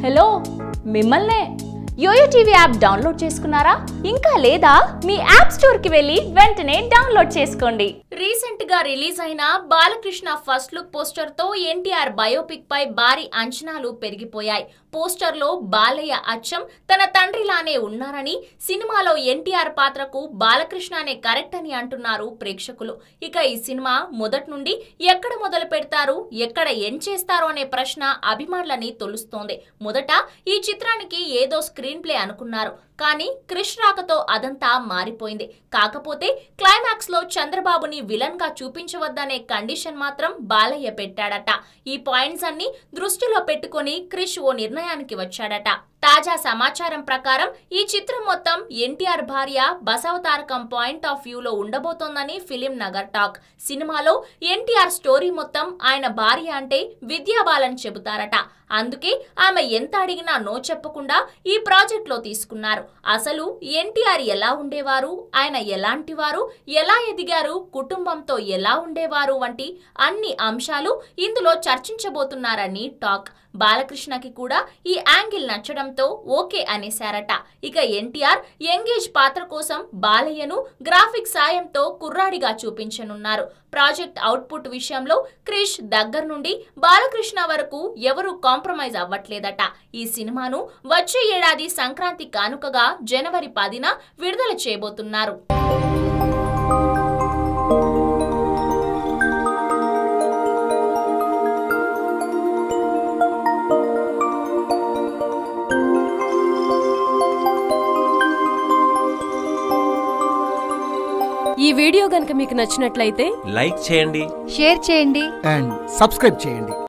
hello మిమ్మల్నే yo-yo TV app download చేసుకున్నారా ఇంకా లేదా మీ యాప్ స్టోర్ కి వెళ్ళి వెంటనే డౌన్లోడ్ చేసుకోండి రీసెంట్ గా రిలీజ్ అయిన బాలకృష్ణ ఫస్ట్ లుక్ పోస్టర్ తో ఎన్టీఆర్ బయోపిక్ పై భారీ అంచనాలు పెరిగిపోయాయి పోస్టర్ లో బాలయ్య అచ్చం తన తండ్రిలానే ఉన్నారని సినిమాలో ఎన్టీఆర్ పాత్రకు బాలకృష్ణనే కరెక్ట్ అని అంటున్నారు ప్రేక్షకులు ఇక ఈ సినిమా మొదటి నుండి ఎక్కడ మొదలు పెడతారు ఎక్కడ ఎండ్ చేస్తారు అనే ప్రశ్న అభిమానులని తొలుస్తోంది మొదట ఈ చిత్రానికి ఏదో స్క్రీన్ ప్లే అనుకున్నారు కానీ క్రిష్ రాకతో అదంతా మారిపోయింది కాకపోతే క్లైమాక్స్ లో చంద్రబాబుని విలన్ గా చూపించవద్దనే కండిషన్ మాత్రం బాలయ్య పెట్టాడట ఈ పాయింట్స్ అన్ని దృష్టిలో పెట్టుకొని క్రిష్ ఓ నిర్ణయానికి వచ్చాడట తాజా సమాచారం ప్రకారం ఈ చిత్రం మొత్తం ఎన్టీఆర్ భార్య బసవతారకం పాయింట్ ఆఫ్ వ్యూలో ఉండబోతోందని ఫిలిం నగర్ టాక్ సినిమాలో ఎన్టీఆర్ స్టోరీ మొత్తం ఆయన భార్య అంటే విద్యాబాలని చెబుతారట అందుకే ఆమె ఎంత అడిగినా నో చెప్పకుండా ఈ ప్రాజెక్ట్ లో తీసుకున్నారు అసలు ఎన్టీఆర్ ఎలా ఉండేవారు ఆయన ఎలాంటి వారు ఎలా ఎదిగారు కుటుంబంతో ఎలా ఉండేవారు వంటి అన్ని అంశాలు ఇందులో చర్చించబోతున్నారని టాక్ బాలకృష్ణకి కూడా ఈ యాంగిల్ నచ్చడంతో ఓకే అనేశారట ఇక ఎన్టీఆర్ యంగేజ్ పాత్ర కోసం బాలయ్యను గ్రాఫిక్ సాయంతో కుర్రాడిగా చూపించనున్నారు ప్రాజెక్ట్ అవుట్పుట్ విషయంలో క్రిష్ దగ్గర నుండి బాలకృష్ణ వరకు ఎవరు కాంప్రమైజ్ అవ్వట్లేదట ఈ సినిమాను వచ్చే ఏడాది సంక్రాంతి కానుకగా జనవరి పదిన విడుదల చేయబోతున్నారు ఈ వీడియో గనుక మీకు నచ్చినట్లయితే లైక్ చేయండి షేర్ చేయండి అండ్ సబ్స్క్రైబ్ చేయండి